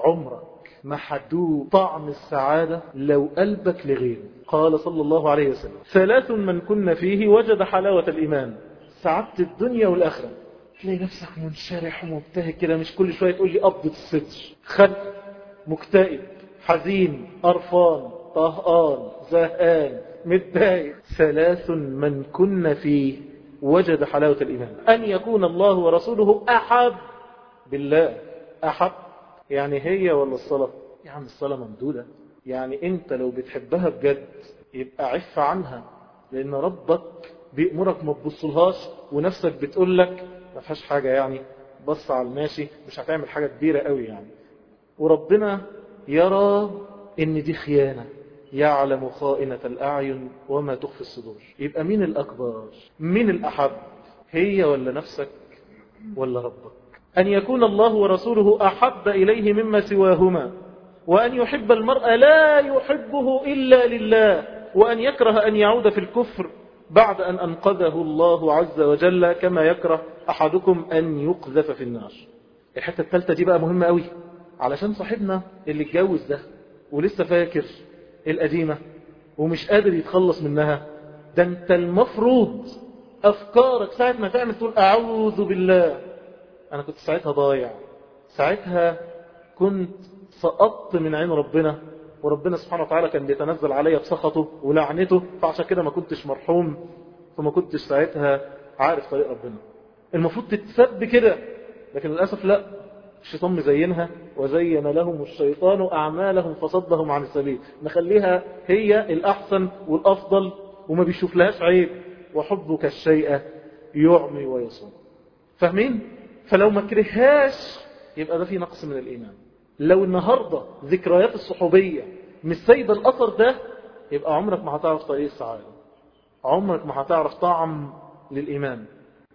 عمرك ما حدوه طعم السعادة لو قلبك لغيره قال صلى الله عليه وسلم ثلاث من كن فيه وجد حلاوة الإيمان سعادة الدنيا والآخرة تلاقي نفسك منشرح ومبتهج كده مش كل شوية تقول لي قبضة الستر خد مكتئب حزين قرفان طهقان زهقان متضايق ثلاث من كن فيه وجد حلاوة الإيمان أن يكون الله ورسوله أحب بالله أحب يعني هي ولا الصلاة يا عم الصلاة ممدودة يعني انت لو بتحبها بجد يبقى عف عنها لان ربك بيأمرك ما تبصلهاش ونفسك بتقول لك ما فيهاش حاجة يعني بص على الماشي مش هتعمل حاجة كبيرة قوي يعني وربنا يرى ان دي خيانة يعلم خائنة الأعين وما تخفي الصدور يبقى مين الأكبر مين الأحب هي ولا نفسك ولا ربك أن يكون الله ورسوله أحب إليه مما سواهما وأن يحب المرء لا يحبه إلا لله وأن يكره أن يعود في الكفر بعد أن أنقذه الله عز وجل كما يكره أحدكم أن يقذف في النار الحتة الثالثة دي بقى مهمة قوي علشان صاحبنا اللي اتجوز ده ولسه فاكر القديمة ومش قادر يتخلص منها ده انت المفروض أفكارك ساعة ما تعمل تقول أعوذ بالله أنا كنت ساعتها ضايع ساعتها كنت سقطت من عين ربنا وربنا سبحانه وتعالى كان بيتنزل عليا بسخطه ولعنته فعشان كده ما كنتش مرحوم فما كنتش ساعتها عارف طريق ربنا المفروض تتسب كده لكن للأسف لا الشيطان مزينها وزين لهم الشيطان أعمالهم فصدهم عن السبيل نخليها هي الأحسن والأفضل وما بيشوف لهاش عيب وحبك الشيء يعمي ويصوم فاهمين؟ فلو ما كرهاش يبقى ده في نقص من الإيمان لو النهاردة ذكريات الصحوبية مش سايبة الأثر ده يبقى عمرك ما هتعرف طريق السعادة عمرك ما هتعرف طعم للإيمان